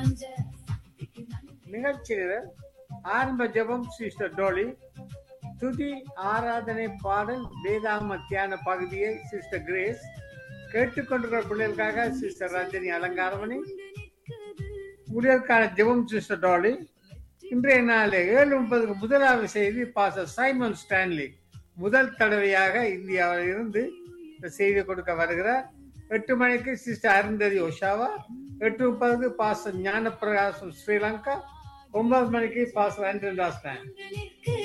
நிகழ்ச்சியில ஆரம்ப ஜெபம் சிஸ்டர் டோலி துதி ஆராதனை பாடல் வேதாம தியான பகுதியை சிஸ்டர் கிரேஸ் கேட்டுக்கொண்டிருக்கிற பிள்ளைகளுக்காக சிஸ்டர் ரஞ்சனி அலங்காரமணி ஊழியருக்கான ஜெபம் சிஸ்டர் டோலி இன்றைய நாள் ஏழு முப்பதுக்கு முதலாவது செய்தி பாச சைமன் ஸ்டான்லி முதல் தடவையாக இந்தியாவில் இருந்து இந்த செய்தி கொடுக்க வருகிறார் எட்டு மணிக்கு சிஸ்டர் அருந்ததி ஒஷாவா எட்டு முப்பதுக்கு பாச ஞான பிரகாசம் ஸ்ரீலங்கா ஒன்பது மணிக்கு பாச ஆண்டன் ராஸ்தான்